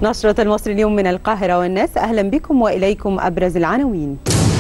نشرة المصري اليوم من القاهرة والناس أهلا بكم وإليكم أبرز العناوين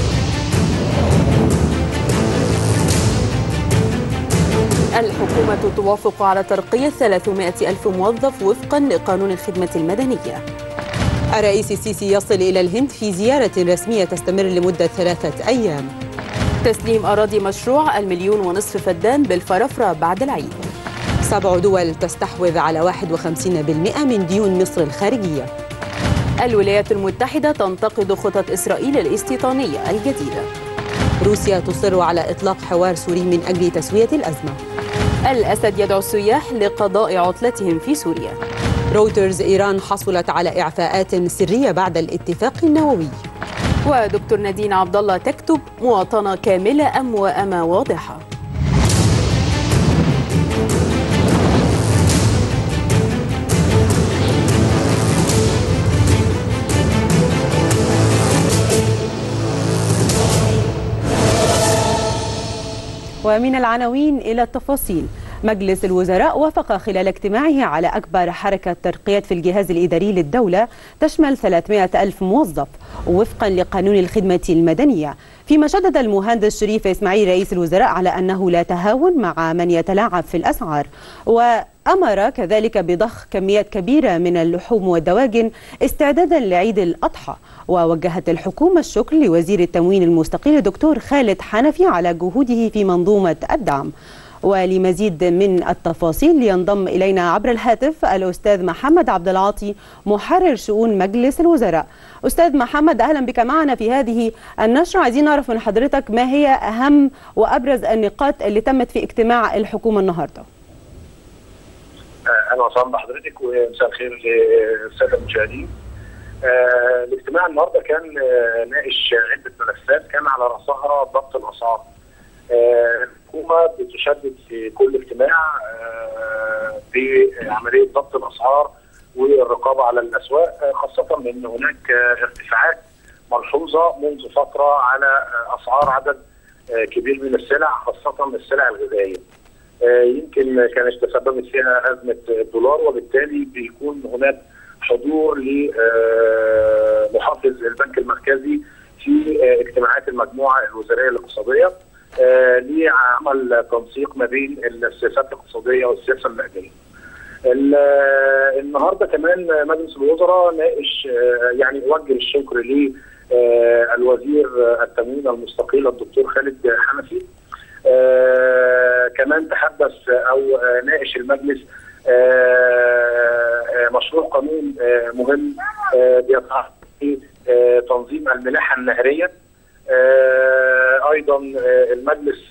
الحكومة توافق على ترقية 300 ألف موظف وفقا لقانون الخدمة المدنية الرئيس السيسي يصل إلى الهند في زيارة رسمية تستمر لمدة ثلاثة أيام تسليم أراضي مشروع المليون ونصف فدان بالفرافرة بعد العيد سبع دول تستحوذ على 51% من ديون مصر الخارجية الولايات المتحدة تنتقد خطط إسرائيل الاستيطانية الجديدة روسيا تصر على إطلاق حوار سوري من أجل تسوية الأزمة الأسد يدعو السياح لقضاء عطلتهم في سوريا روترز إيران حصلت على إعفاءات سرية بعد الاتفاق النووي ودكتور نادين عبد الله تكتب مواطنة كاملة أم وأما واضحة ومن العناوين إلى التفاصيل مجلس الوزراء وافق خلال اجتماعه على أكبر حركة ترقيات في الجهاز الإداري للدولة تشمل 300 ألف موظف وفقا لقانون الخدمة المدنية فيما شدد المهندس شريف إسماعيل رئيس الوزراء على أنه لا تهاون مع من يتلاعب في الأسعار وأمر كذلك بضخ كميات كبيرة من اللحوم والدواجن استعدادا لعيد الأضحى ووجهت الحكومة الشكر لوزير التموين المستقيل الدكتور خالد حنفي على جهوده في منظومة الدعم ولمزيد من التفاصيل ينضم إلينا عبر الهاتف الأستاذ محمد عبد العاطي محرر شؤون مجلس الوزراء أستاذ محمد أهلا بك معنا في هذه النشرة عايزين نعرف من حضرتك ما هي أهم وأبرز النقاط اللي تمت في اجتماع الحكومة النهاردة أهلا وسهلا بحضرتك ومساء الخير للسادة المشاهدين آه الاجتماع النهارده كان آه ناقش عده ملفات كان على راسها ضبط الاسعار. آه الحكومه بتشدد في كل اجتماع بعمليه ضبط الاسعار والرقابه على الاسواق خاصه من هناك ارتفاعات ملحوظه منذ فتره على اسعار عدد كبير من السلع خاصه السلع الغذائيه. يمكن كانت تسببت فيها ازمه الدولار وبالتالي بيكون هناك حضور لمحافظ البنك المركزي في اجتماعات المجموعه الوزاريه الاقتصاديه لعمل تنسيق ما بين السياسات الاقتصاديه والسياسه النقديه. النهارده كمان مجلس الوزراء ناقش يعني وجه الشكر للوزير التموين المستقيل الدكتور خالد حنفي. كمان تحدث او ناقش المجلس مشروع قانون مهم بيتعلق تنظيم الملاحه النهريه ايضا المجلس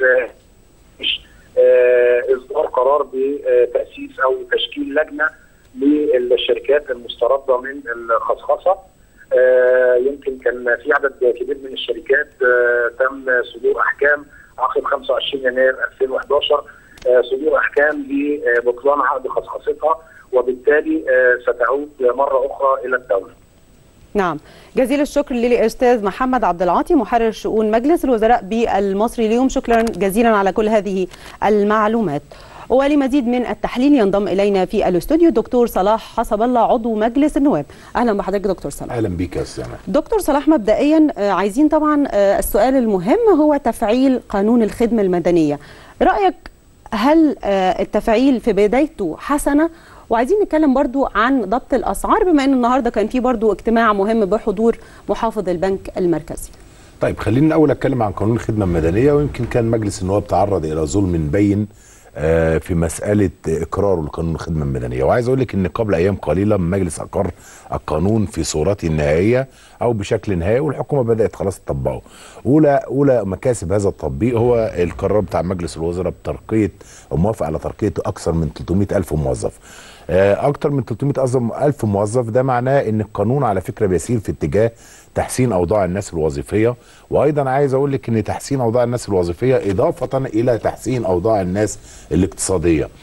اصدار قرار بتاسيس او تشكيل لجنه للشركات المسترده من الخصخصه يمكن كان في عدد كبير من الشركات تم صدور احكام عقب 25 يناير 2011 صدور احكام ببطلان عقد خصخصتها وبالتالي ستعود مره اخرى الى الدوله. نعم جزيل الشكر للاستاذ محمد عبد العاطي محرر شؤون مجلس الوزراء بالمصري اليوم شكرا جزيلا على كل هذه المعلومات ولمزيد من التحليل ينضم الينا في الاستوديو دكتور صلاح حسب الله عضو مجلس النواب اهلا بحضرتك دكتور صلاح اهلا بيك يا استاذ دكتور صلاح مبدئيا عايزين طبعا السؤال المهم هو تفعيل قانون الخدمه المدنيه رايك هل التفعيل في بدايته حسنه وعايزين نتكلم برضو عن ضبط الاسعار بما ان النهارده كان في برضو اجتماع مهم بحضور محافظ البنك المركزي طيب خلينا الاول اتكلم عن قانون الخدمه المدنيه ويمكن كان مجلس النواب تعرض الى ظلم بين في مساله اقراره لقانون الخدمه المدنيه وعايز اقول لك ان قبل ايام قليله المجلس اقر القانون في صورته النهائيه او بشكل نهائي والحكومه بدات خلاص تطبقه اولى اولى مكاسب هذا التطبيق هو القرار بتاع مجلس الوزراء بترقيه وموافق على ترقيه اكثر من 300 الف موظف اكتر من 300 الف موظف ده معناه ان القانون على فكره بيسير في اتجاه تحسين اوضاع الناس الوظيفيه وايضا عايز اقول لك ان تحسين اوضاع الناس الوظيفيه اضافه الى تحسين اوضاع الناس الاقتصاديه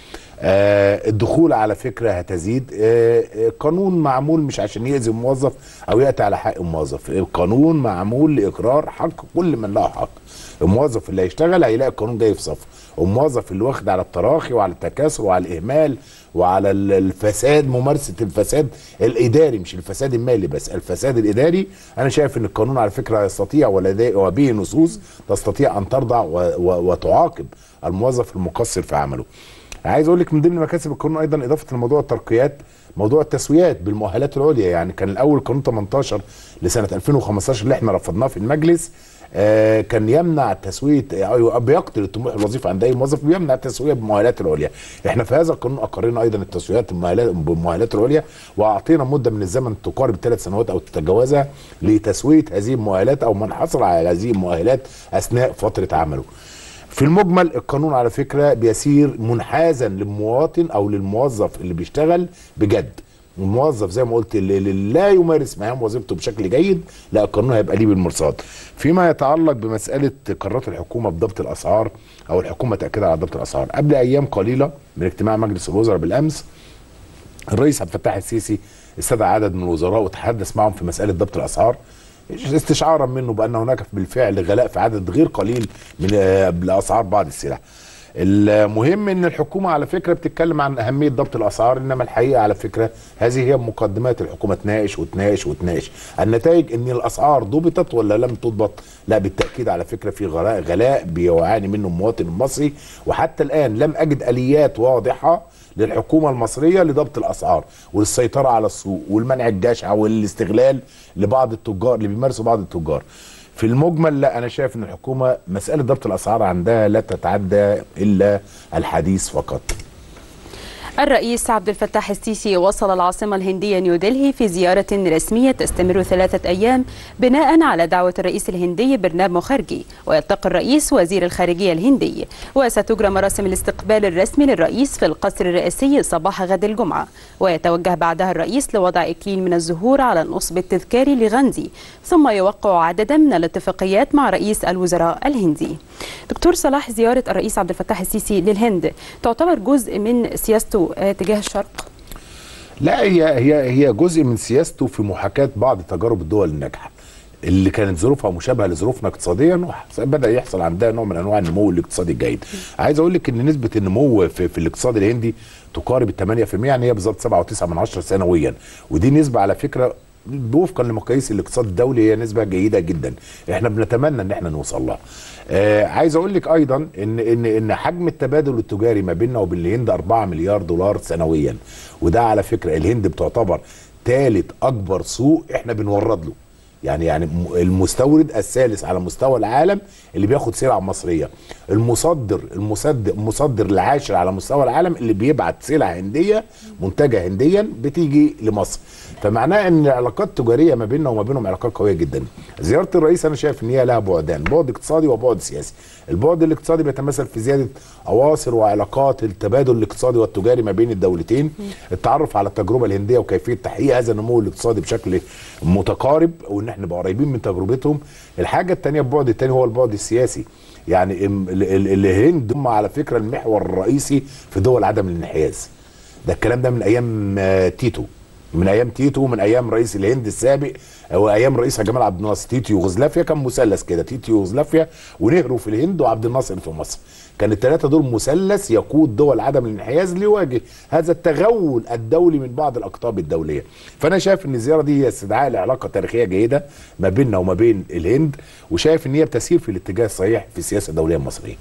آه الدخول على فكره هتزيد آه آه، قانون معمول مش عشان يأذي موظف او ياتي على حق موظف القانون معمول لاقرار حق كل من له حق الموظف اللي هيشتغل هيلاقي القانون جاي في صفه والموظف اللي واخد على التراخي وعلى التكاسل وعلى الاهمال وعلى ال- الفساد ممارسه الفساد الاداري مش الفساد المالي بس الفساد الاداري انا شايف ان القانون على فكره يستطيع ولدي وبه نصوص تستطيع ان ترضع و- و- وتعاقب الموظف المقصر في عمله عايز اقول لك من ضمن مكاسب القانون ايضا اضافه لموضوع الترقيات موضوع التسويات بالمؤهلات العليا يعني كان الاول قانون 18 لسنه 2015 اللي احنا رفضناه في المجلس آه كان يمنع تسويه أو بيقتل الطموح الوظيفي عند اي موظف بيمنع التسويه بالمؤهلات العليا احنا في هذا القانون اقرينا ايضا التسويات بالمؤهلات بالمؤهلات العليا واعطينا مده من الزمن تقارب ثلاث سنوات او تتجاوزها لتسويه هذه المؤهلات او من حصل على هذه المؤهلات اثناء فتره عمله في المجمل القانون على فكره بيسير منحازا للمواطن او للموظف اللي بيشتغل بجد الموظف زي ما قلت اللي اللي لا يمارس مهام وظيفته بشكل جيد لا القانون هيبقى ليه بالمرصاد فيما يتعلق بمساله قرارات الحكومه بضبط الاسعار او الحكومه تاكد على ضبط الاسعار قبل ايام قليله من اجتماع مجلس الوزراء بالامس الرئيس عبد الفتاح السيسي استدعى عدد من الوزراء وتحدث معهم في مساله ضبط الاسعار استشعارا منه بان هناك بالفعل غلاء في عدد غير قليل من آه، لاسعار بعض السلع. المهم ان الحكومه على فكره بتتكلم عن اهميه ضبط الاسعار انما الحقيقه على فكره هذه هي مقدمات الحكومه تناقش وتناقش وتناقش النتائج ان الاسعار ضبطت ولا لم تضبط لا بالتاكيد على فكره في غلاء غلاء بيعاني منه المواطن المصري وحتى الان لم اجد اليات واضحه للحكومه المصريه لضبط الاسعار والسيطره على السوق والمنع الجشع والاستغلال لبعض التجار اللي بيمارسوا بعض التجار في المجمل لا انا شايف ان الحكومه مساله ضبط الاسعار عندها لا تتعدى الا الحديث فقط الرئيس عبد الفتاح السيسي وصل العاصمة الهندية نيودلهي في زيارة رسمية تستمر ثلاثة أيام بناء على دعوة الرئيس الهندي برناب مخرجي ويلتقي الرئيس وزير الخارجية الهندي وستجرى مراسم الاستقبال الرسمي للرئيس في القصر الرئاسي صباح غد الجمعة ويتوجه بعدها الرئيس لوضع إكليل من الزهور على النصب التذكاري لغاندي ثم يوقع عددا من الاتفاقيات مع رئيس الوزراء الهندي دكتور صلاح زيارة الرئيس عبد الفتاح السيسي للهند تعتبر جزء من سياسته آه، تجاه الشرق لا هي هي هي جزء من سياسته في محاكاه بعض تجارب الدول الناجحه اللي كانت ظروفها مشابهه لظروفنا اقتصاديا وبدا يحصل عندها نوع من انواع النمو الاقتصادي الجيد. عايز اقول لك ان نسبه النمو في, في الاقتصاد الهندي تقارب ال 8% يعني هي بالظبط 7.9 من عشرة سنويا ودي نسبه على فكره وفقا لمقاييس الاقتصاد الدولي هي نسبه جيده جدا احنا بنتمنى ان احنا نوصل لها آه عايز اقول لك ايضا ان ان ان حجم التبادل التجاري ما بيننا وبين الهند 4 مليار دولار سنويا وده على فكره الهند بتعتبر ثالث اكبر سوق احنا بنورد له يعني يعني م- المستورد الثالث على مستوى العالم اللي بياخد سلع مصريه المصدر المصدر المصدر العاشر على مستوى العالم اللي بيبعت سلع هنديه منتجه هنديا بتيجي لمصر فمعناه ان العلاقات التجاريه ما بيننا وما بينهم علاقات قويه جدا زياره الرئيس انا شايف ان هي لها بعدان بعد اقتصادي وبعد سياسي البعد الاقتصادي بيتمثل في زياده اواصر وعلاقات التبادل الاقتصادي والتجاري ما بين الدولتين التعرف على التجربه الهنديه وكيفيه تحقيق هذا النمو الاقتصادي بشكل متقارب وان احنا نبقى قريبين من تجربتهم الحاجه الثانيه البعد الثاني هو البعد السياسي يعني ام- ال- ال- الهند هم على فكره المحور الرئيسي في دول عدم الانحياز ده الكلام ده من ايام آه، تيتو من ايام تيتو من ايام رئيس الهند السابق او ايام رئيسها جمال عبد الناصر تيتو يوغوسلافيا كان مثلث كده تيتو يوغوسلافيا ونهرو في الهند وعبد الناصر في مصر كان الثلاثه دول مثلث يقود دول عدم الانحياز ليواجه هذا التغول الدولي من بعض الاقطاب الدوليه فانا شايف ان الزياره دي هي استدعاء لعلاقه تاريخيه جيده ما بيننا وما بين الهند وشايف ان هي بتسير في الاتجاه الصحيح في السياسه الدوليه المصريه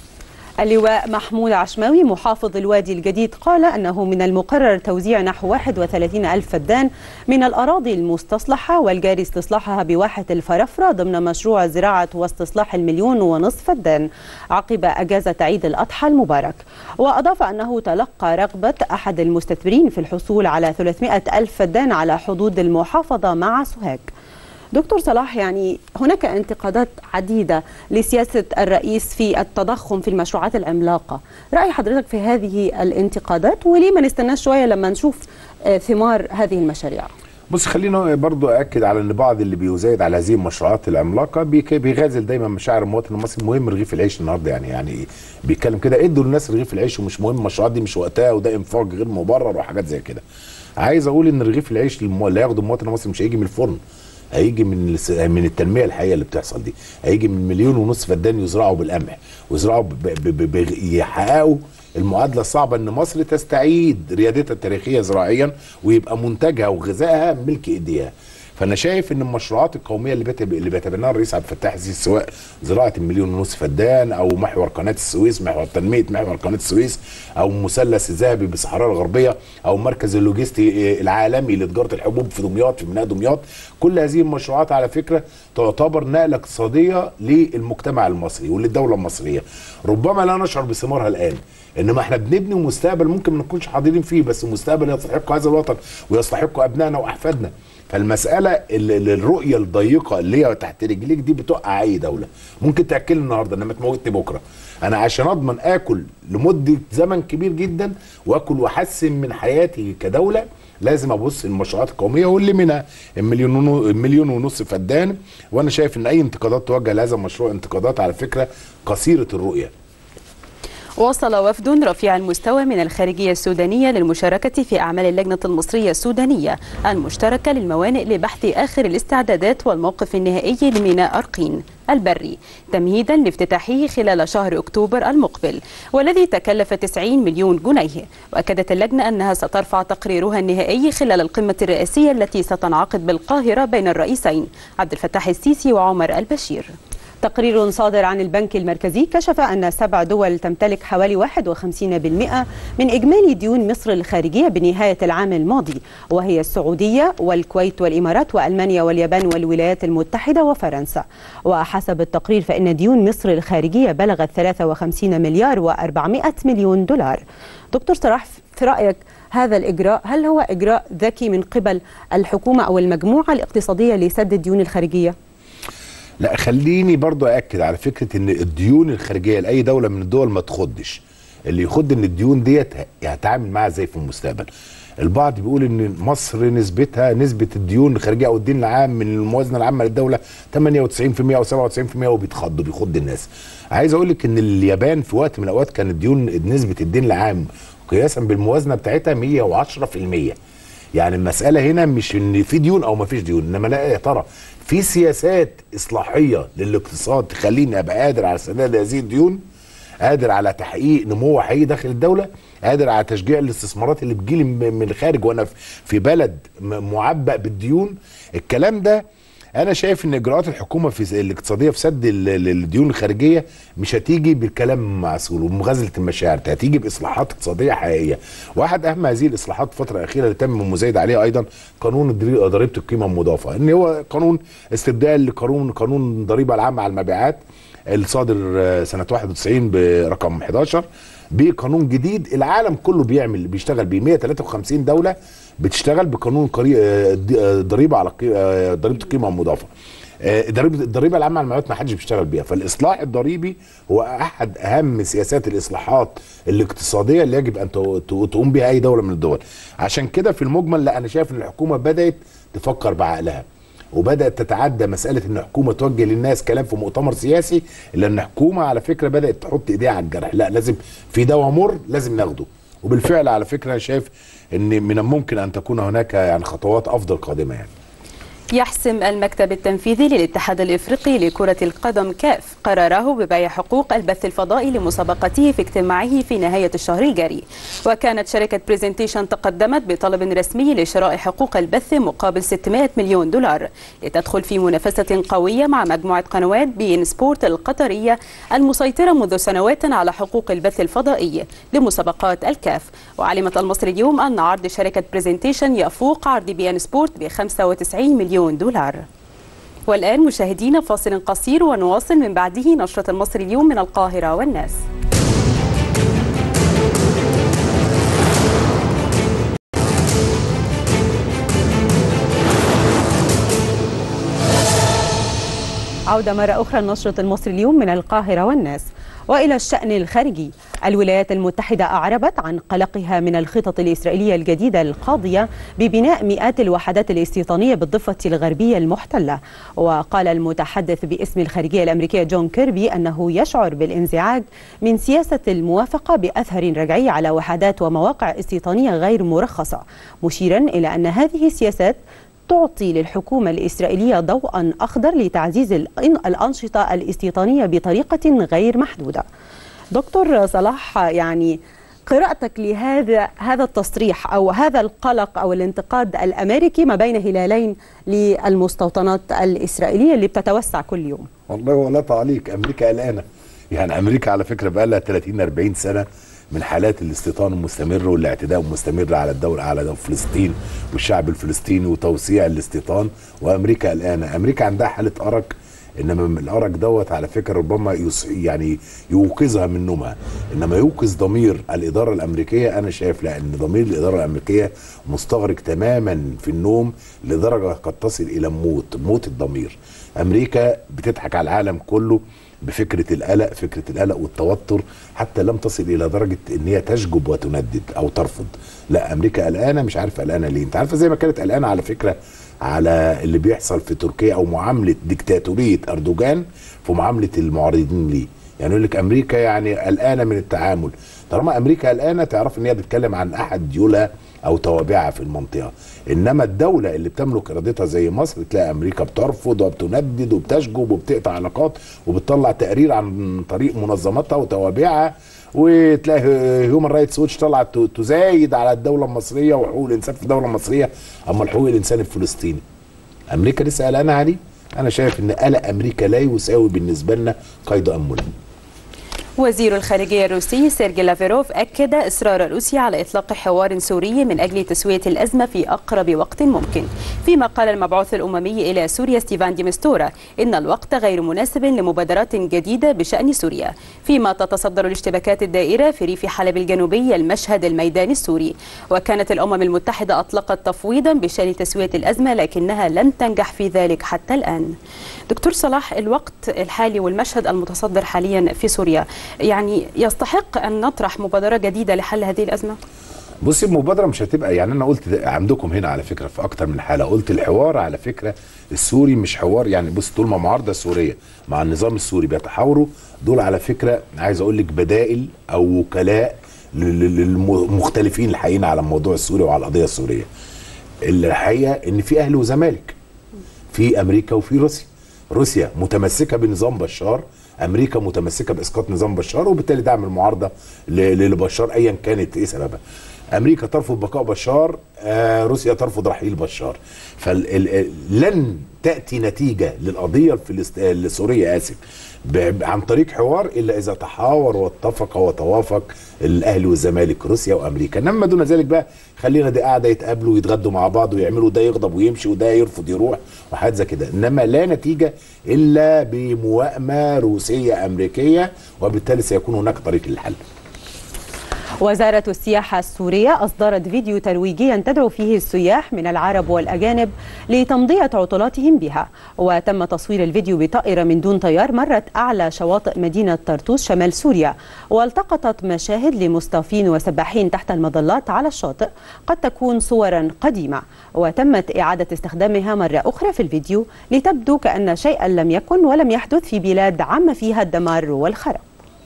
اللواء محمود عشماوي محافظ الوادي الجديد قال أنه من المقرر توزيع نحو 31 ألف فدان من الأراضي المستصلحة والجاري استصلاحها بواحة الفرافرة ضمن مشروع زراعة واستصلاح المليون ونصف فدان عقب أجازة عيد الأضحى المبارك وأضاف أنه تلقى رغبة أحد المستثمرين في الحصول على 300 ألف فدان على حدود المحافظة مع سوهاج دكتور صلاح يعني هناك انتقادات عديدة لسياسة الرئيس في التضخم في المشروعات العملاقة رأي حضرتك في هذه الانتقادات وليه ما نستناش شوية لما نشوف آه، ثمار هذه المشاريع بص خلينا برضو اكد على ان بعض اللي بيزايد على هذه المشروعات العملاقه بيك- بيغازل دايما مشاعر المواطن المصري مهم رغيف العيش النهارده يعني يعني بيتكلم كده ادوا للناس رغيف العيش ومش مهم المشروعات دي مش وقتها وده انفاق غير مبرر وحاجات زي كده عايز اقول ان رغيف العيش المو- اللي هياخده المواطن المصري مش هيجي من الفرن هيجي من الس- من التنميه الحقيقيه اللي بتحصل دي هيجي من مليون ونص فدان يزرعوا بالقمح ويزرعوا ب- ب- ب- ب- يحققوا المعادله الصعبه ان مصر تستعيد ريادتها التاريخيه زراعيا ويبقى منتجها وغذائها ملك ايديها فانا شايف ان المشروعات القوميه اللي بيتب... اللي بيتبناها الرئيس عبد الفتاح السيسي سواء زراعه المليون ونص فدان او محور قناه السويس محور تنميه محور قناه السويس او مثلث الذهبي بالصحراء الغربيه او مركز اللوجستي العالمي لتجاره الحبوب في دمياط في ميناء دمياط كل هذه المشروعات على فكره تعتبر نقله اقتصاديه للمجتمع المصري وللدوله المصريه ربما لا نشعر بثمارها الان انما احنا بنبني مستقبل ممكن ما نكونش حاضرين فيه بس مستقبل يستحق هذا الوطن ويستحق ابنائنا واحفادنا فالمساله ال- ال- الرؤيه الضيقه اللي هي تحت رجليك دي بتوقع اي دوله ممكن تاكلني النهارده انما تموتني بكره انا عشان اضمن اكل لمده زمن كبير جدا واكل واحسن من حياتي كدوله لازم ابص المشروعات القوميه واللي منها المليون ونو- المليون ونص فدان وانا شايف ان اي انتقادات توجه لهذا المشروع انتقادات على فكره قصيره الرؤيه وصل وفد رفيع المستوى من الخارجية السودانية للمشاركة في أعمال اللجنة المصرية السودانية المشتركة للموانئ لبحث آخر الاستعدادات والموقف النهائي لميناء أرقين البري تمهيدا لافتتاحه خلال شهر أكتوبر المقبل والذي تكلف 90 مليون جنيه وأكدت اللجنة أنها سترفع تقريرها النهائي خلال القمة الرئاسية التي ستنعقد بالقاهرة بين الرئيسين عبد الفتاح السيسي وعمر البشير تقرير صادر عن البنك المركزي كشف أن سبع دول تمتلك حوالي 51% من إجمالي ديون مصر الخارجية بنهاية العام الماضي وهي السعودية والكويت والإمارات وألمانيا واليابان والولايات المتحدة وفرنسا وحسب التقرير فإن ديون مصر الخارجية بلغت 53 مليار و400 مليون دولار دكتور صلاح في رأيك هذا الإجراء هل هو إجراء ذكي من قبل الحكومة أو المجموعة الاقتصادية لسد الديون الخارجية؟ لا خليني برضو اكد على فكره ان الديون الخارجيه لاي دوله من الدول ما تخضش اللي يخد ان الديون ديت هتعامل معاها ازاي في المستقبل البعض بيقول ان مصر نسبتها نسبه الديون الخارجيه او الدين العام من الموازنه العامه للدوله 98% او 97% وبيتخض بيخض الناس عايز اقول لك ان اليابان في وقت من الاوقات كانت ديون نسبه الدين العام قياسا بالموازنه بتاعتها 110% يعني المساله هنا مش ان في ديون او ما فيش ديون انما لا يا ترى في سياسات اصلاحيه للاقتصاد تخليني ابقى قادر على سداد هذه الديون قادر على تحقيق نمو حقيقي داخل الدوله قادر على تشجيع الاستثمارات اللي بتجيلي من من الخارج وانا في بلد م- معبأ بالديون الكلام ده انا شايف ان اجراءات الحكومه في الاقتصاديه في سد ال- ال- الديون الخارجيه مش هتيجي بالكلام معسول ومغازله المشاعر هتيجي باصلاحات اقتصاديه حقيقيه واحد اهم هذه الاصلاحات الفتره الاخيره اللي تم المزايد عليها ايضا قانون الضري- ضريبه القيمه المضافه ان هو قانون استبدال لقانون قانون الضريبه العامه على المبيعات الصادر آه، سنه 91 برقم 11 بقانون جديد العالم كله بيعمل بيشتغل بيه 153 دوله بتشتغل بقانون قري- آه، د- آه، ضريبه على قي- آه، ضريبه القيمه المضافه آه، ضريبه الضريبه العامه على المعلومات ما حدش بيشتغل بيها فالاصلاح الضريبي هو احد اهم سياسات الاصلاحات الاقتصاديه اللي يجب ان تو- تو- تقوم بها اي دوله من الدول عشان كده في المجمل لا انا شايف ان الحكومه بدات تفكر بعقلها وبدات تتعدى مساله ان الحكومه توجه للناس كلام في مؤتمر سياسي لان الحكومه على فكره بدات تحط ايديها على الجرح لا لازم في دواء مر لازم ناخده وبالفعل على فكره انا شايف ان من الممكن ان تكون هناك يعني خطوات افضل قادمه يعني يحسم المكتب التنفيذي للاتحاد الافريقي لكرة القدم كاف قراره ببيع حقوق البث الفضائي لمسابقته في اجتماعه في نهاية الشهر الجاري وكانت شركة بريزنتيشن تقدمت بطلب رسمي لشراء حقوق البث مقابل 600 مليون دولار لتدخل في منافسة قوية مع مجموعة قنوات بي ان سبورت القطرية المسيطرة منذ سنوات على حقوق البث الفضائي لمسابقات الكاف وعلمت المصري اليوم أن عرض شركة بريزنتيشن يفوق عرض بي ان سبورت ب 95 مليون دولار والآن مشاهدينا فاصل قصير ونواصل من بعده نشرة المصري اليوم من القاهرة والناس عودة مرة أخرى لنشرة المصري اليوم من القاهرة والناس والى الشان الخارجي الولايات المتحده اعربت عن قلقها من الخطط الاسرائيليه الجديده القاضيه ببناء مئات الوحدات الاستيطانيه بالضفه الغربيه المحتله وقال المتحدث باسم الخارجيه الامريكيه جون كيربي انه يشعر بالانزعاج من سياسه الموافقه باثر رجعي على وحدات ومواقع استيطانيه غير مرخصه مشيرا الى ان هذه السياسات تعطي للحكومة الإسرائيلية ضوءا أخضر لتعزيز الأنشطة الاستيطانية بطريقة غير محدودة دكتور صلاح يعني قراءتك لهذا هذا التصريح او هذا القلق او الانتقاد الامريكي ما بين هلالين للمستوطنات الاسرائيليه اللي بتتوسع كل يوم والله ولا تعليق امريكا قلقانه يعني امريكا على فكره بقى لها 30 40 سنه من حالات الاستيطان المستمر والاعتداء المستمر على الدولة على فلسطين والشعب الفلسطيني وتوسيع الاستيطان وامريكا قلقانه امريكا عندها حاله ارق انما الارق دوت على فكره ربما يص... يعني يوقظها من نومها انما يوقظ ضمير الاداره الامريكيه انا شايف لا ان ضمير الاداره الامريكيه مستغرق تماما في النوم لدرجه قد تصل الى موت موت الضمير امريكا بتضحك على العالم كله بفكره القلق فكره القلق والتوتر حتى لم تصل الى درجه ان هي تشجب وتندد او ترفض لا امريكا قلقانه مش عارفه قلقانه ليه انت عارفه زي ما كانت قلقانه على فكره على اللي بيحصل في تركيا او معامله ديكتاتوريه اردوغان في معامله المعارضين ليه يعني يقول لك امريكا يعني قلقانه من التعامل طالما امريكا قلقانه تعرف ان هي بتتكلم عن احد ديولها او توابعها في المنطقه انما الدوله اللي بتملك ارادتها زي مصر تلاقي امريكا بترفض وبتندد وبتشجب وبتقطع علاقات وبتطلع تقرير عن طريق منظماتها وتوابعها وتلاقي هيومن رايتس ووتش طلعت تزايد على الدوله المصريه وحقوق الانسان في الدوله المصريه اما الحقوق الانسان الفلسطيني امريكا لسه قلقانه عليه انا شايف ان قلق امريكا لا يساوي بالنسبه لنا قيد امنا وزير الخارجية الروسي سيرجي لافيروف أكد إصرار روسيا على إطلاق حوار سوري من أجل تسوية الأزمة في أقرب وقت ممكن فيما قال المبعوث الأممي إلى سوريا ستيفان ديمستورا إن الوقت غير مناسب لمبادرات جديدة بشأن سوريا فيما تتصدر الاشتباكات الدائرة في ريف حلب الجنوبي المشهد الميداني السوري وكانت الأمم المتحدة أطلقت تفويضا بشأن تسوية الأزمة لكنها لم تنجح في ذلك حتى الآن دكتور صلاح الوقت الحالي والمشهد المتصدر حاليا في سوريا يعني يستحق ان نطرح مبادره جديده لحل هذه الازمه؟ بصي المبادره مش هتبقى يعني انا قلت عندكم هنا على فكره في اكتر من حاله قلت الحوار على فكره السوري مش حوار يعني بص طول ما معارضه سوريه مع النظام السوري بيتحاوروا دول على فكره عايز اقول لك بدائل او وكلاء للمختلفين الحقيقيين على الموضوع السوري وعلى القضيه السوريه. الحقيقه ان في اهل وزمالك في امريكا وفي روسيا. روسيا متمسكه بنظام بشار امريكا متمسكه باسقاط نظام بشار وبالتالي دعم المعارضه لبشار ايا كانت ايه سببها امريكا ترفض بقاء بشار آه روسيا ترفض رحيل بشار فلن تاتي نتيجه للقضيه الفلسط... السوريه اسف عن طريق حوار الا اذا تحاور واتفق وتوافق الاهلي والزمالك روسيا وامريكا انما دون ذلك بقى خلينا دي قاعده يتقابلوا ويتغدوا مع بعض ويعملوا ده يغضب ويمشي وده يرفض يروح وحاجات زي كده انما لا نتيجه الا بموائمه روسيه امريكيه وبالتالي سيكون هناك طريق للحل وزارة السياحة السورية أصدرت فيديو ترويجيا تدعو فيه السياح من العرب والأجانب لتمضية عطلاتهم بها وتم تصوير الفيديو بطائرة من دون طيار مرت أعلى شواطئ مدينة طرطوس شمال سوريا والتقطت مشاهد لمصطافين وسباحين تحت المظلات على الشاطئ قد تكون صورا قديمة وتمت إعادة استخدامها مرة أخرى في الفيديو لتبدو كأن شيئا لم يكن ولم يحدث في بلاد عم فيها الدمار والخراب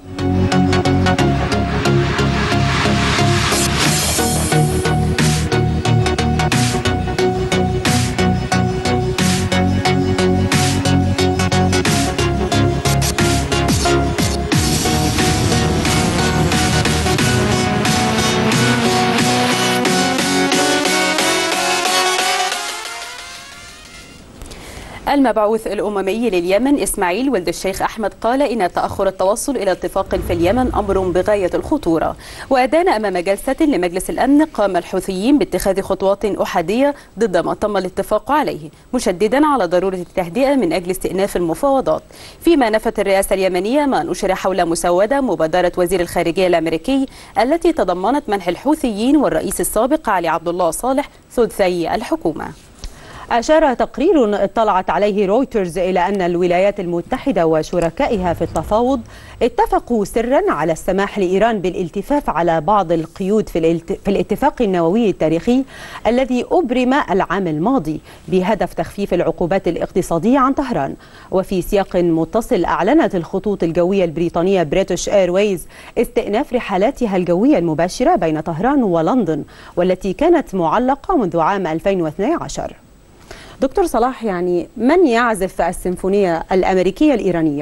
المبعوث الأممي لليمن إسماعيل ولد الشيخ أحمد قال إن تأخر التوصل إلى اتفاق في اليمن أمر بغاية الخطورة وأدان أمام جلسة لمجلس الأمن قام الحوثيين باتخاذ خطوات أحادية ضد ما تم الاتفاق عليه مشددا على ضرورة التهدئة من أجل استئناف المفاوضات فيما نفت الرئاسة اليمنية ما نشر حول مسودة مبادرة وزير الخارجية الأمريكي التي تضمنت منح الحوثيين والرئيس السابق علي عبد الله صالح ثلثي الحكومة أشار تقرير اطلعت عليه رويترز إلى أن الولايات المتحدة وشركائها في التفاوض اتفقوا سرا على السماح لإيران بالالتفاف على بعض القيود في الاتفاق النووي التاريخي الذي أبرم العام الماضي بهدف تخفيف العقوبات الاقتصادية عن طهران وفي سياق متصل أعلنت الخطوط الجوية البريطانية بريتش ايرويز استئناف رحلاتها الجوية المباشرة بين طهران ولندن والتي كانت معلقة منذ عام 2012 دكتور صلاح يعني من يعزف السيمفونية الأمريكية الإيرانية؟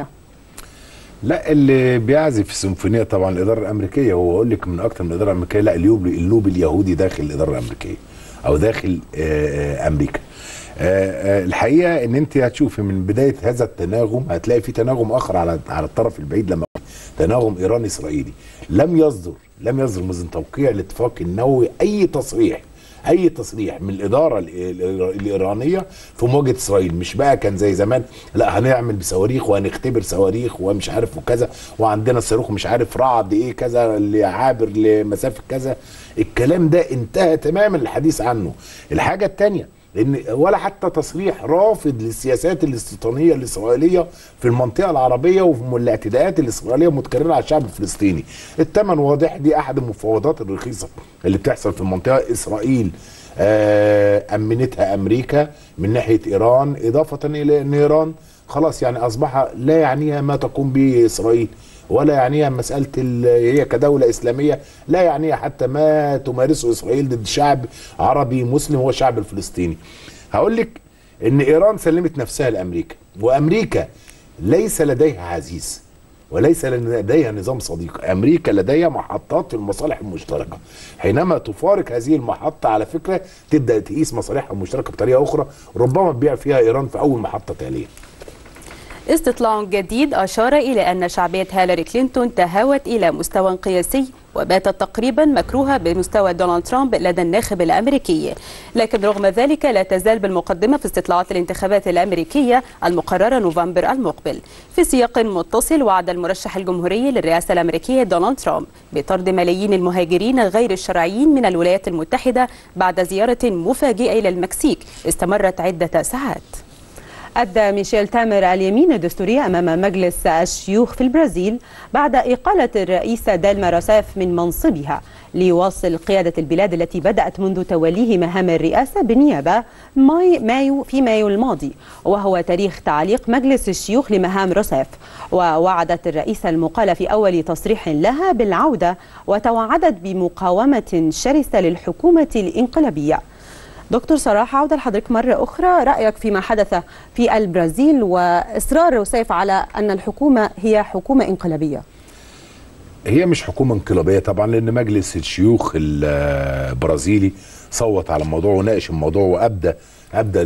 لا اللي بيعزف السيمفونيه طبعا الاداره الامريكيه وهو اقول لك من اكتر من الاداره الامريكيه لا اللوب اللوب اليهودي داخل الاداره الامريكيه او داخل آآ امريكا آآ الحقيقه ان انت هتشوفي من بدايه هذا التناغم هتلاقي في تناغم اخر على على الطرف البعيد لما تناغم ايراني اسرائيلي لم يصدر لم يصدر من توقيع الاتفاق النووي اي تصريح اي تصريح من الاداره الايرانيه في مواجهه اسرائيل مش بقى كان زي زمان لا هنعمل بصواريخ وهنختبر صواريخ ومش عارف وكذا وعندنا صاروخ مش عارف رعد ايه كذا اللي عابر لمسافه كذا الكلام ده انتهى تماما الحديث عنه الحاجه الثانيه لان ولا حتى تصريح رافض للسياسات الاستيطانيه الاسرائيليه في المنطقه العربيه والاعتداءات الاسرائيليه متكرره على الشعب الفلسطيني. الثمن واضح دي احد المفاوضات الرخيصه اللي بتحصل في المنطقه اسرائيل امنتها امريكا من ناحيه ايران اضافه الى ان ايران خلاص يعني اصبح لا يعنيها ما تقوم به اسرائيل ولا يعنيها مسألة هي كدولة إسلامية لا يعنيها حتى ما تمارسه إسرائيل ضد شعب عربي مسلم هو الشعب الفلسطيني هقول لك إن إيران سلمت نفسها لأمريكا وأمريكا ليس لديها عزيز وليس لديها نظام صديق أمريكا لديها محطات في المصالح المشتركة حينما تفارق هذه المحطة على فكرة تبدأ تقيس مصالحها المشتركة بطريقة أخرى ربما تبيع فيها إيران في أول محطة تالية استطلاع جديد أشار إلى أن شعبية هيلاري كلينتون تهاوت إلى مستوى قياسي وباتت تقريبا مكروهة بمستوى دونالد ترامب لدى الناخب الأمريكي لكن رغم ذلك لا تزال بالمقدمة في استطلاعات الانتخابات الأمريكية المقررة نوفمبر المقبل في سياق متصل وعد المرشح الجمهوري للرئاسة الأمريكية دونالد ترامب بطرد ملايين المهاجرين غير الشرعيين من الولايات المتحدة بعد زيارة مفاجئة إلى المكسيك استمرت عدة ساعات أدى ميشيل تامر اليمين الدستورية أمام مجلس الشيوخ في البرازيل بعد إقالة الرئيسة دالما روسيف من منصبها ليواصل قيادة البلاد التي بدأت منذ توليه مهام الرئاسة بالنيابة ماي مايو في مايو الماضي وهو تاريخ تعليق مجلس الشيوخ لمهام روسيف ووعدت الرئيسة المقالة في أول تصريح لها بالعودة وتوعدت بمقاومة شرسة للحكومة الانقلابية دكتور صلاح عودة لحضرتك مرة أخرى رأيك فيما حدث في البرازيل وإصرار روسيف على أن الحكومة هي حكومة انقلابية هي مش حكومة انقلابية طبعا لأن مجلس الشيوخ البرازيلي صوت على الموضوع وناقش الموضوع وأبدى أبدى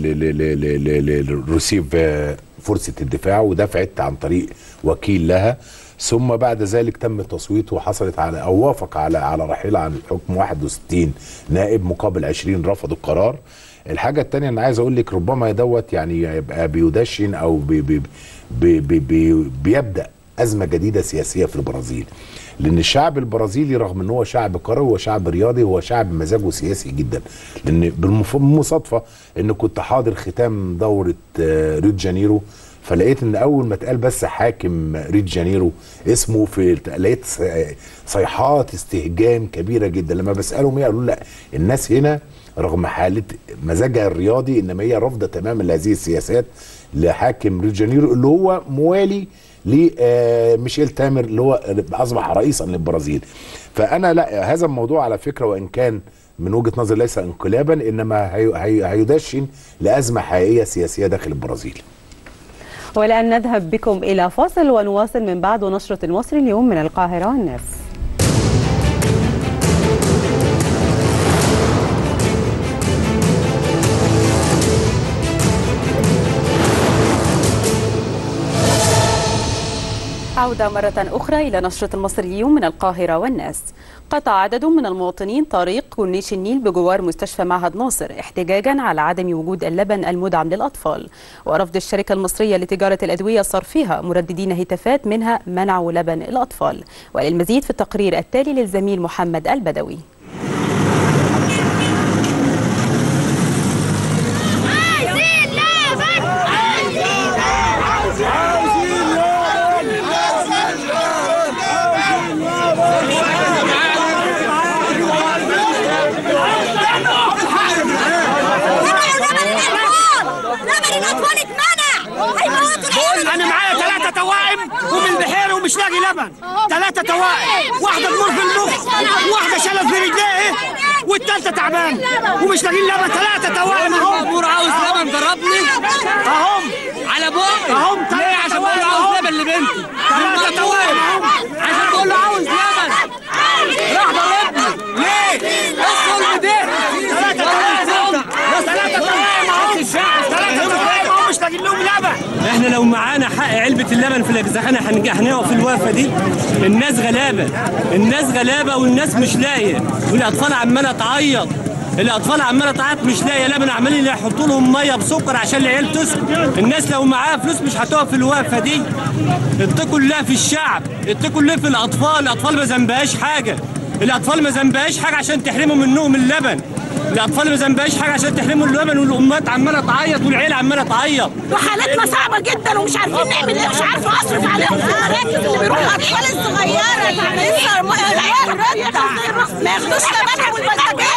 لروسيف فرصة الدفاع ودفعت عن طريق وكيل لها ثم بعد ذلك تم التصويت وحصلت على او وافق على على رحيل عن الحكم 61 نائب مقابل 20 رفضوا القرار الحاجه الثانيه انا عايز اقول لك ربما دوت يعني يبقى بيدشن او بي بي بي بي بي بيبدا ازمه جديده سياسيه في البرازيل لان الشعب البرازيلي رغم ان هو شعب كروي وشعب رياضي هو شعب مزاجه سياسي جدا لان بالمصادفه ان كنت حاضر ختام دوره ريو دي جانيرو فلقيت ان اول ما اتقال بس حاكم ريو دي جانيرو اسمه في لقيت صيحات استهجان كبيره جدا لما بسالهم ايه قالوا لا الناس هنا رغم حاله مزاجها الرياضي انما هي رافضه تماما لهذه السياسات لحاكم ريو دي جانيرو اللي هو موالي لميشيل تامر اللي هو اصبح رئيسا للبرازيل فانا لا هذا الموضوع على فكره وان كان من وجهه نظري ليس انقلابا انما هيدشن لازمه حقيقيه سياسيه داخل البرازيل والآن نذهب بكم إلى فاصل ونواصل من بعد نشرة المصري اليوم من القاهرة والناس عودة مرة أخرى إلى نشرة المصري اليوم من القاهرة والناس قطع عدد من المواطنين طريق كورنيش النيل بجوار مستشفى معهد ناصر احتجاجا على عدم وجود اللبن المدعم للأطفال ورفض الشركة المصرية لتجارة الأدوية صرفها مرددين هتافات منها منع لبن الأطفال وللمزيد في التقرير التالي للزميل محمد البدوي ومش لاقي لبن ثلاثة توائم واحدة تمر في المخ واحدة شلل في رجليه والثالثة تعبان ومش لاقيين لبن ثلاثة توائم اهم مور عاوز لبن ضربني اهم على بقي اهم ليه عشان بقول له عاوز لبن لبنتي ثلاثة توائم اهم عشان بقول له عاوز لبن راح ضربني ليه؟ الظلم ده ثلاثة توائم ثلاثة توائم اهم ثلاثة توائم اهم مش لاقيين لهم لبن احنا لو معانا حق علبة اللبن في الاجزخانة هنج- هنقف في الوقفة دي الناس غلابة الناس غلابة والناس مش لاقية والاطفال عمالة تعيط الاطفال عمالة تعيط مش لاقية لبن عمالين يحطوا لهم مية بسكر عشان العيال تسكت الناس لو معاها فلوس مش هتقف في الوقفة دي اتقوا الله في الشعب اتقوا الله في الاطفال الاطفال ما ذنبهاش حاجة الاطفال ما ذنبهاش حاجة عشان تحرموا منهم اللبن الاطفال ما ذنبهاش حاجة عشان تحرموا اللبن والامهات عمالة تعيط والعيال عمالة تعيط وحالتنا صعبة جدا ومش عارفين نعمل ايه مش عارفة اصرف عليهم في المراكز اللي بيروحوا الاطفال الصغيرة يعني لسه الم- العيال رضع ما ياخدوش لبنهم والبلدجية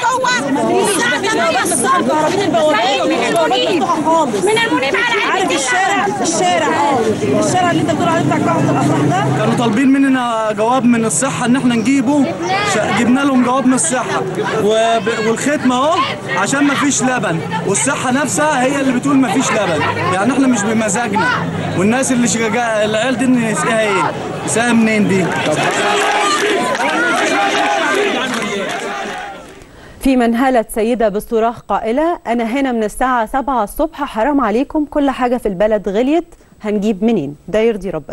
ياخدوه جوه من المنيب من المنيب على علبة الشارع الشارع اه الشارع اللي انت بتقول عليه بتاع قاعة الافراح ده كانوا طالبين مننا جواب من الصحة إن إحنا نجيبه ش- جبنا لهم جواب من الصحة وب... والختمة أهو عشان ما فيش لبن والصحة نفسها هي اللي بتقول ما فيش لبن يعني إحنا مش بمزاجنا والناس اللي شجع... العيال دي نسقيها إيه؟ نسقيها منين دي؟ في منهلة سيدة بالصراخ قائلة أنا هنا من الساعة 7 الصبح حرام عليكم كل حاجة في البلد غليت هنجيب منين ده يرضي ربنا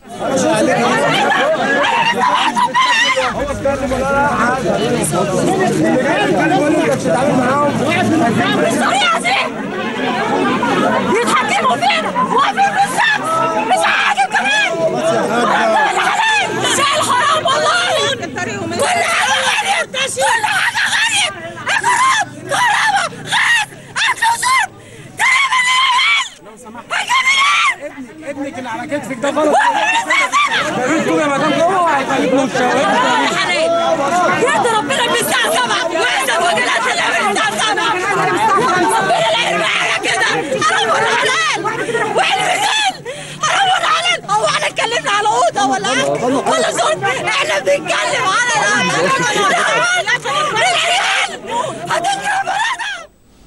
الطريقة دي يتحكموا فينا واقفين في الشمس مش عاجب كمان ربنا الحلال شيء الحرام والله كل حاجة غالية كل حاجة غالية الكهرباء كهرباء غاز أكل وشرب تقريبا هيجيب منين؟ ابنك اللي على كتفك ده غلط انتوا يا مدام جوه وهيخليكم يرضي ربنا من الساعة 7 ويحسب وجلات اللي من الساعة 7 ربنا لا يرميها كده حرام ولا حلال واحنا رجال حرام ولا حلال هو احنا اتكلمنا على اوضه ولا اكل ولا شرب احنا بنتكلم على العيال هتضرب بلدها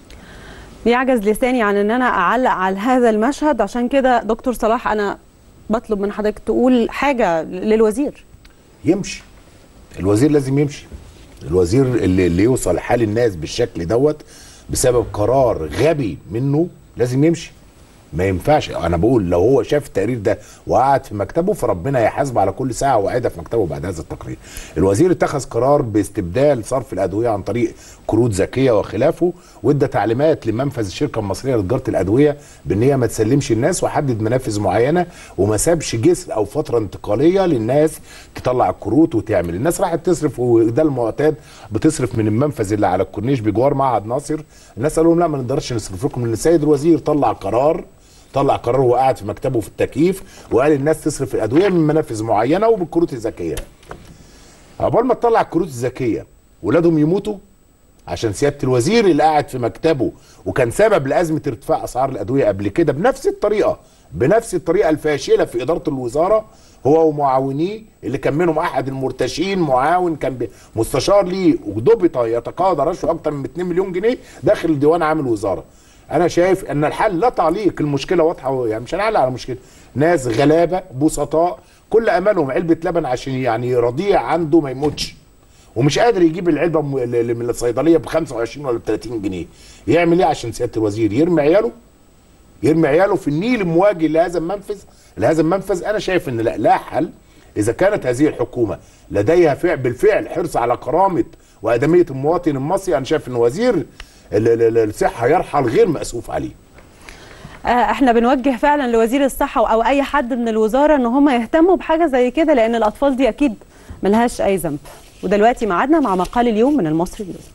بيعجز لساني عن ان انا اعلق على هذا المشهد عشان كده دكتور صلاح انا بطلب من حضرتك تقول حاجة للوزير يمشي الوزير لازم يمشي الوزير اللي, اللي يوصل حال الناس بالشكل دوت بسبب قرار غبي منه لازم يمشي ما ينفعش انا بقول لو هو شاف التقرير ده وقعد في مكتبه فربنا يحاسبه على كل ساعه وقاعده في مكتبه بعد هذا التقرير الوزير اتخذ قرار باستبدال صرف الادويه عن طريق كروت ذكيه وخلافه وادى تعليمات لمنفذ الشركه المصريه لتجاره الادويه بان هي ما تسلمش الناس وحدد منافذ معينه وما سابش جسر او فتره انتقاليه للناس تطلع الكروت وتعمل الناس راحت تصرف وده المعتاد بتصرف من المنفذ اللي على الكورنيش بجوار معهد ناصر الناس قالوا لهم لا ما نقدرش نصرف لكم لان السيد الوزير طلع قرار طلع قرار وهو قاعد في مكتبه في التكييف وقال الناس تصرف الادويه من منافذ معينه وبالكروت الذكيه عقبال ما تطلع الكروت الذكيه ولادهم يموتوا عشان سياده الوزير اللي قاعد في مكتبه وكان سبب لازمه ارتفاع اسعار الادويه قبل كده بنفس الطريقه بنفس الطريقه الفاشله في اداره الوزاره هو ومعاونيه اللي كان منهم احد المرتشين معاون كان بي- مستشار ليه وضبط يتقاضى رشوه اكتر من 2 مليون جنيه داخل ديوان عام الوزاره انا شايف ان الحل لا تعليق المشكله واضحه يعني مش هنعلق على مشكله ناس غلابه بسطاء كل املهم علبه لبن عشان يعني رضيع عنده ما يموتش ومش قادر يجيب العلبه م- ل- ل- من الصيدليه ب 25 ولا ب 30 جنيه يعمل ايه عشان سياده الوزير يرمي عياله يرمي عياله في النيل المواجه لهذا المنفذ لهذا المنفذ انا شايف ان لا, لا حل اذا كانت هذه الحكومه لديها فعل بالفعل حرص على كرامه وادميه المواطن المصري انا شايف ان وزير ال- ال- ال- الصحه يرحل غير مأسوف عليه آه، احنا بنوجه فعلا لوزير الصحة او اي حد من الوزارة ان هم يهتموا بحاجة زي كده لان الاطفال دي اكيد ملهاش اي ذنب ودلوقتي ميعادنا مع مقال اليوم من المصري اليوم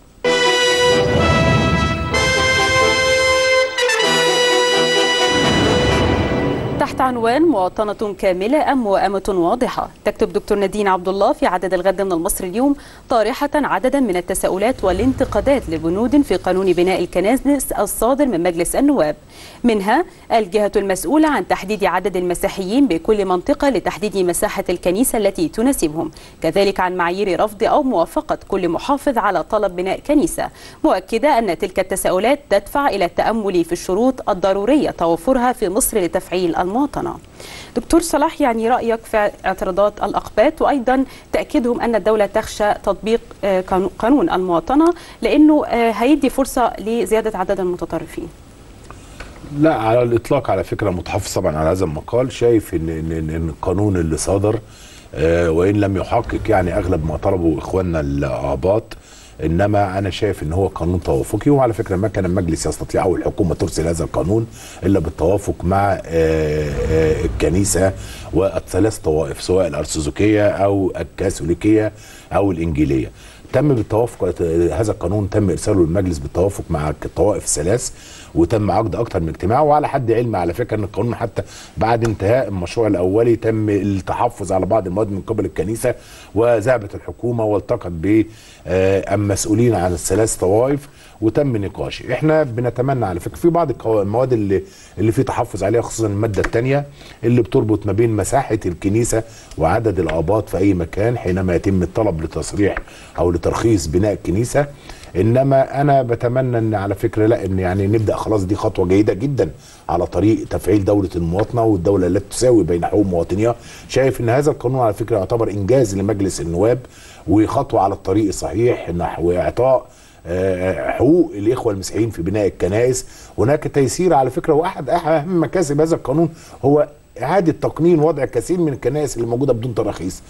تحت تحت عنوان مواطنة كاملة أم موائمة واضحة تكتب دكتور نادين عبد الله في عدد الغد من المصري اليوم طارحة عددا من التساؤلات والانتقادات لبنود في قانون بناء الكنائس الصادر من مجلس النواب منها الجهة المسؤولة عن تحديد عدد المسيحيين بكل منطقة لتحديد مساحة الكنيسة التي تناسبهم كذلك عن معايير رفض أو موافقة كل محافظ على طلب بناء كنيسة مؤكدة أن تلك التساؤلات تدفع إلى التأمل في الشروط الضرورية توفرها في مصر لتفعيل المواطنة دكتور صلاح يعني رأيك في اعتراضات الأقباط وأيضا تأكيدهم أن الدولة تخشى تطبيق آه، قانو- قانون المواطنة لأنه آه، هيدي فرصة لزيادة عدد المتطرفين لا على الاطلاق على فكره متحفظ طبعا على هذا المقال شايف ان ان, إن إن القانون اللي صدر آه، وان لم يحقق يعني اغلب ما طلبه اخواننا الاعباط انما انا شايف ان هو قانون توافقي وعلى فكره ما كان المجلس يستطيع او الحكومه ترسل هذا القانون الا بالتوافق مع آه، آه، الكنيسه والثلاث طوائف سواء الارثوذكيه او الكاثوليكيه او الانجيليه تم بالتوافق هذا القانون تم ارساله للمجلس بالتوافق مع الطوائف الثلاث وتم عقد اكثر من اجتماع وعلى حد علمي على فكره ان القانون حتى بعد انتهاء المشروع الاولي تم التحفظ على بعض المواد من قبل الكنيسه وذهبت الحكومه والتقت بالمسؤولين عن الثلاث طوائف وتم نقاش احنا بنتمنى على فكره في بعض القوا- المواد اللي اللي في تحفظ عليها خصوصا الماده الثانيه اللي بتربط ما بين مساحه الكنيسه وعدد الاباط في اي مكان حينما يتم الطلب لتصريح او لترخيص بناء الكنيسه انما انا بتمنى ان على فكره لا ان يعني نبدا خلاص دي خطوه جيده جدا على طريق تفعيل دوله المواطنه والدوله التي تساوي بين حقوق مواطنيها شايف ان هذا القانون على فكره يعتبر انجاز لمجلس النواب وخطوه على الطريق الصحيح نحو اعطاء آه، حقوق الاخوه المسيحيين في بناء الكنائس هناك تيسير على فكره واحد اهم مكاسب هذا القانون هو اعاده تقنين وضع كثير من الكنائس اللي موجوده بدون تراخيص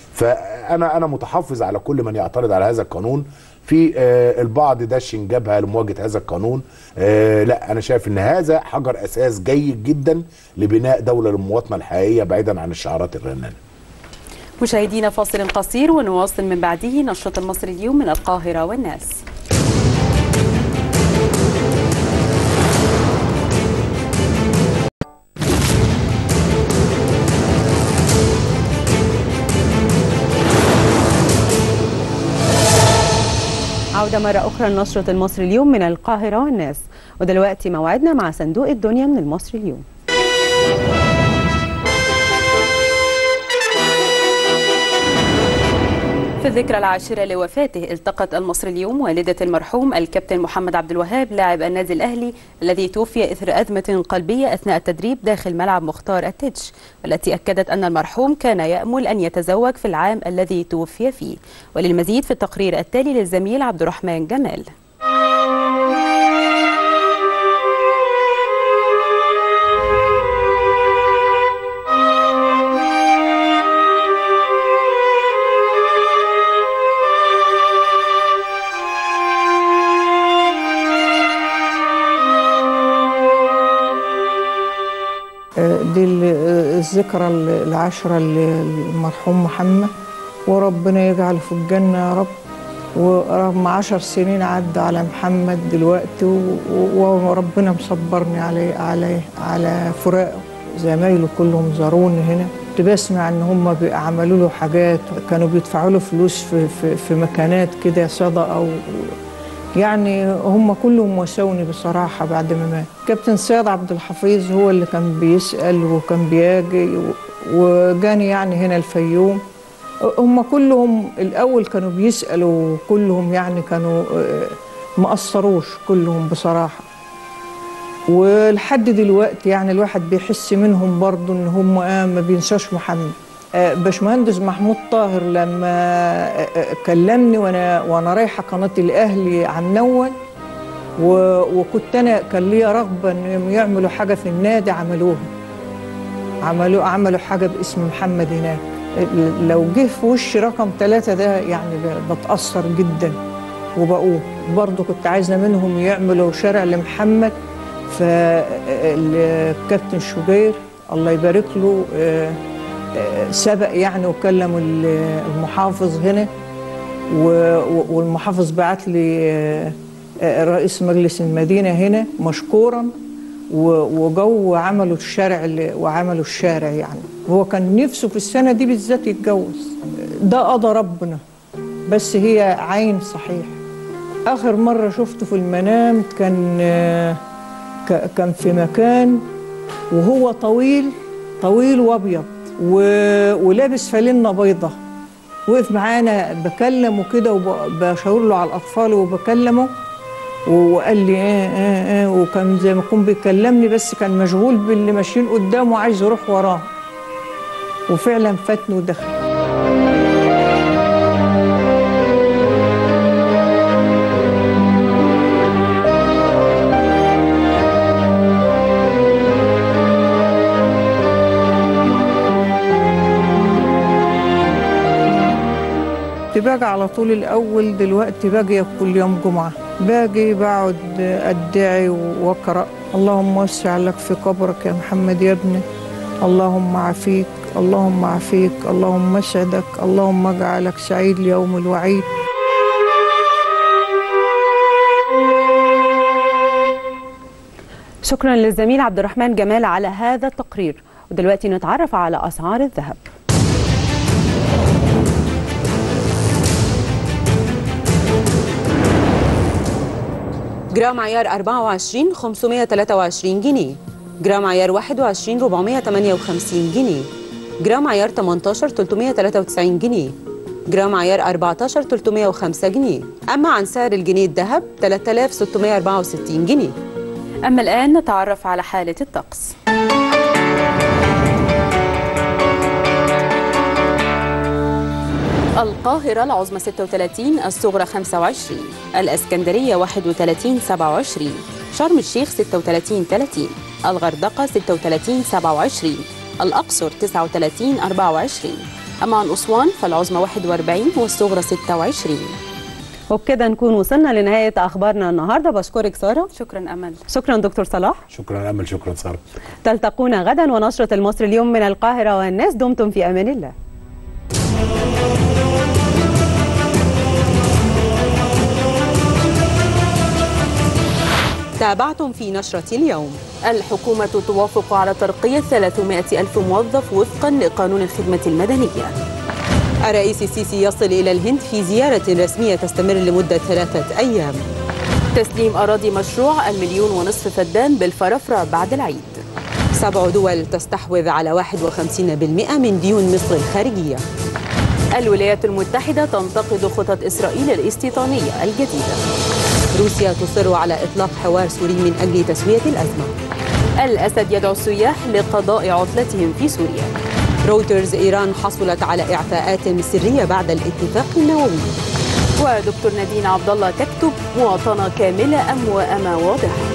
فانا انا متحفظ على كل من يعترض على هذا القانون في آه، البعض دشن جبهه لمواجهه هذا القانون آه، لا انا شايف ان هذا حجر اساس جيد جدا لبناء دوله للمواطنه الحقيقيه بعيدا عن الشعارات الرنانه مشاهدينا فاصل قصير ونواصل من بعده نشرة المصري اليوم من القاهرة والناس عودة مرة أخرى لنشرة المصري اليوم من القاهرة والناس ودلوقتي موعدنا مع صندوق الدنيا من المصري اليوم في الذكرى العاشرة لوفاته التقت المصري اليوم والدة المرحوم الكابتن محمد عبد الوهاب لاعب النادي الأهلي الذي توفي إثر أزمة قلبية أثناء التدريب داخل ملعب مختار التتش والتي أكدت أن المرحوم كان يأمل أن يتزوج في العام الذي توفي فيه وللمزيد في التقرير التالي للزميل عبد الرحمن جمال دي ال- الذكرى العشرة للمرحوم محمد وربنا يجعله في الجنة يا رب ورغم عشر سنين عدى على محمد دلوقتي و- و- وربنا مصبرني عليه عليه على فراقه زمايله كلهم زاروني هنا كنت بسمع ان هم عملوا له حاجات كانوا بيدفعوا له فلوس في, في, في مكانات كده صدقه و يعني هم كلهم وسوني بصراحة بعد ما مات كابتن سيد عبد الحفيظ هو اللي كان بيسأل وكان بيجي و- وجاني يعني هنا الفيوم هم كلهم الأول كانوا بيسألوا كلهم يعني كانوا آه، ما قصروش كلهم بصراحة ولحد دلوقتي يعني الواحد بيحس منهم برضو ان هم آه ما بينساش محمد آه، باشمهندس محمود طاهر لما آه، آه، كلمني وانا وانا رايحه قناه الاهلي عن نول و- وكنت انا كان ليا رغبه انهم يعملوا حاجه في النادي عملوها عملوا عملوا حاجه باسم محمد هناك ال- لو جه في وشي رقم ثلاثة ده يعني ب- بتأثر جدا وبقول برضو كنت عايزة منهم يعملوا شارع لمحمد فالكابتن شوبير الله يبارك له آه، آه، سبق يعني وكلم ال- المحافظ هنا و- و- والمحافظ بعت لي آه، آه، رئيس مجلس المدينة هنا مشكورا و- وجو عملوا الشارع اللي- وعملوا الشارع يعني هو كان نفسه في السنة دي بالذات يتجوز ده قضى ربنا بس هي عين صحيح آخر مرة شفته في المنام كان آه، ك- كان في مكان وهو طويل طويل وابيض و- ولابس فانلة بيضة وقف معانا بكلمه كده وبشاور له على الاطفال وبكلمه وقال لي ايه ايه ايه وكان زي ما يكون بيكلمني بس كان مشغول باللي ماشيين قدامه عايز يروح وراه وفعلا فاتني ودخل كنت باجي على طول الأول دلوقتي باجي كل يوم جمعة باجي بقعد أدعي وأقرأ اللهم وسع لك في قبرك يا محمد يا ابني اللهم عافيك اللهم عافيك اللهم اسعدك اللهم اجعلك سعيد ليوم الوعيد شكرا للزميل عبد الرحمن جمال على هذا التقرير ودلوقتي نتعرف على أسعار الذهب جرام عيار 24 523 جنيه جرام عيار 21 458 جنيه جرام عيار 18 393 جنيه جرام عيار 14 305 جنيه أما عن سعر الجنيه الذهب 3664 جنيه أما الآن نتعرف على حالة الطقس القاهرة العظمى 36 الصغرى 25 الأسكندرية 31 27 شرم الشيخ 36 30 الغردقة 36 27 الأقصر 39 24 أما عن أسوان فالعظمى 41 والصغرى 26 وبكده نكون وصلنا لنهاية أخبارنا النهاردة بشكرك سارة شكرا أمل شكرا دكتور صلاح شكرا امل شكرا ساره تلتقونا غدا ونشرة المصري اليوم من القاهرة والناس دمتم في أمان الله تابعتم في نشرة اليوم الحكومة توافق على ترقية 300 ألف موظف وفقا لقانون الخدمة المدنية الرئيس السيسي يصل إلى الهند في زيارة رسمية تستمر لمدة ثلاثة أيام تسليم أراضي مشروع المليون ونصف فدان بالفرافرة بعد العيد سبع دول تستحوذ على 51% من ديون مصر الخارجية الولايات المتحدة تنتقد خطط إسرائيل الاستيطانية الجديدة روسيا تصر على إطلاق حوار سوري من أجل تسوية الأزمة الأسد يدعو السياح لقضاء عطلتهم في سوريا رويترز إيران حصلت على إعفاءات سرية بعد الاتفاق النووي ودكتور نادين عبد الله تكتب مواطنة كاملة أم وأما واضحة